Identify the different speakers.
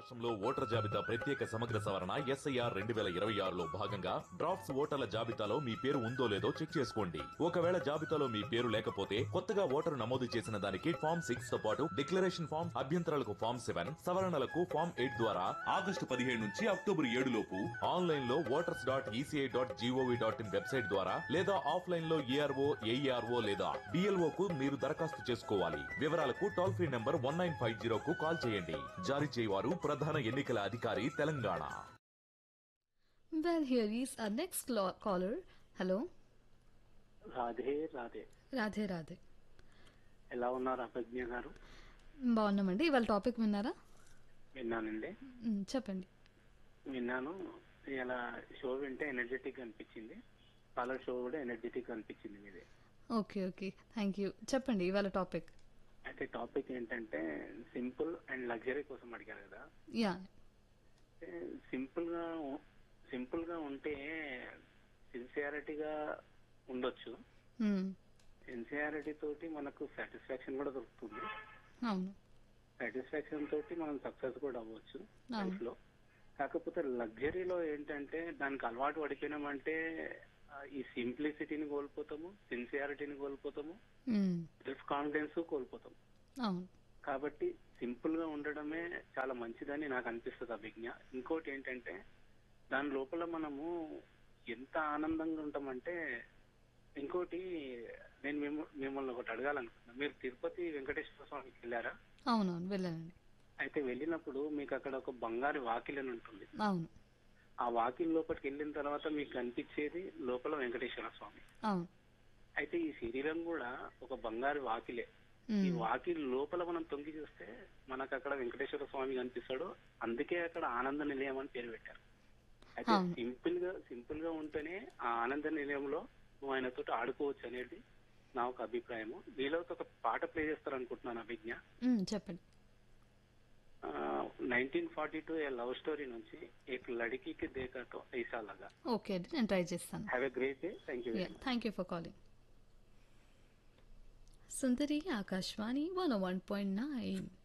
Speaker 1: రాష్ట్రంలో ఓటర్ జాబితా ప్రత్యేక సమగ్ర సవరణ ఎస్ఐఆర్ రెండు వేల ఇరవై ఆరులో భాగంగా డ్రాఫ్ట్స్ ఓటర్ల జాబితాలో మీ పేరు ఉందో లేదో చెక్ చేసుకోండి ఒకవేళ జాబితాలో మీ పేరు లేకపోతే కొత్తగా ఓటరు నమోదు చేసిన దానికి ఫామ్ సిక్స్ తో పాటు డిక్లరేషన్ ఫామ్ అభ్యంతరాలకు ఫామ్ సెవెన్ సవరణలకు ఫామ్ ఎయిట్ ద్వారా ఆగస్టు పదిహేడు నుంచి అక్టోబర్ ఏడు లోపు ఆన్లైన్ లో voters dot E C I dot G O V dot in website ద్వారా లేదా ఆఫ్లైన్ లో ఏఆర్ఓ ఏఈఆర్ఓ లేదా డిఎల్ఓ కు మీరు దరఖాస్తు చేసుకోవాలి వివరాలకు toll free number one nine five zero కు కాల్ చేయండి జారీ చేయవారు ప్రధాన ఎన్నికల అధికారి Telangana
Speaker 2: Well, here is our next clo- caller. Hello.
Speaker 3: Radhe Radhe
Speaker 2: Radhe Radhe
Speaker 3: ఎలా ఉన్నారు అభిజ్ఞ గారు
Speaker 2: బాగున్నామండి ఇవాళ టాపిక్ విన్నారా
Speaker 3: విన్నానండి
Speaker 2: మ్, చెప్పండి
Speaker 3: విన్నాను ఇలా షో వింటే ఎనర్జెటిక్ అనిపించింది చాలా షో కూడా ఎనర్జెటిక్ అనిపించింది మీది
Speaker 2: ఓకే ఓకే థ్యాంక్ యూ చెప్పండి ఇవాళ టాపిక్
Speaker 3: అయితే టాపిక్ ఏంటంటే సింపుల్ అండ్ లగ్జరీ కోసం అడిగారు కదా
Speaker 2: యా
Speaker 3: సింపుల్ గా సింపుల్ గా ఉంటే సిన్సియారిటీగా ఉండొచ్చు సిన్సియారిటీ తోటి మనకు సాటిస్ఫాక్షన్ కూడా దొరుకుతుంది
Speaker 2: అవును
Speaker 3: సాటిస్ఫాక్షన్ తోటి మనం సక్సెస్ కూడా అవ్వచ్చు
Speaker 2: అవును.
Speaker 3: లైఫ్ లో కాకపోతే లగ్జరీలో ఏంటంటే దానికి అలవాటు పడిపోయినామంటే ఆ, ఈ సింప్లిసిటీని కోల్పోతాము సిన్సియారిటీని కోల్పోతాము
Speaker 2: మ్,
Speaker 3: సెల్ఫ్ కాన్ఫిడెన్స్ కోల్పోతాము
Speaker 2: అవును
Speaker 3: కాబట్టి సింపుల్ గా ఉండడమే చాలా మంచిదని నాకు అనిపిస్తుంది అభిజ్ఞ ఇంకోటి ఏంటంటే దాని లోపల మనము ఎంత ఆనందంగా ఉంటామంటే ఇంకోటి నేను మిమ్మ- మిమ్మల్ని ఒకటి అడగాలనుకున్నా మీరు తిరుపతి వెంకటేశ్వర స్వామికి వెళ్ళారా
Speaker 2: అవునవును వెళ్ళానండి
Speaker 3: అయితే వెళ్ళినప్పుడు మీకు అక్కడ ఒక బంగారు వాకిలి అని ఉంటుంది
Speaker 2: అవును
Speaker 3: ఆ వాకిలి లోపలికి వెళ్ళిన తర్వాత మీకు కనిపించేది లోపల వెంకటేశ్వర స్వామి
Speaker 2: అవును
Speaker 3: అయితే ఈ శరీరం కూడా ఒక బంగారు వాకిలే ఈ
Speaker 2: మ్,
Speaker 3: వాకిలి లోపల మనం తొంగి చూస్తే మనకు అక్కడ వెంకటేశ్వర స్వామి కనిపిస్తాడు అందుకే అక్కడ ఆనంద నిలయం అని పేరు పెట్టారు అయితే
Speaker 2: అవును.
Speaker 3: సింపుల్ గా సింపుల్ గా ఉంటేనే ఆ ఆనంద నిలయంలో నువ్వు ఆయనతో ఆడుకోవచ్చు అనేది నా ఒక అభిప్రాయము నీలో ఒక పాట ప్లే చేస్తారనుకుంటున్నాను అభిజ్ఞ
Speaker 2: మ్, చెప్పండి
Speaker 3: nineteen forty two a love story నుంచి ఏక్ లడికి దేకాతో ఐసా లగా
Speaker 2: ఓకే అండి నేను ట్రై చేస్తాను
Speaker 3: have a great day thank you
Speaker 2: thank you for calling Sundari Akashvani one one point nine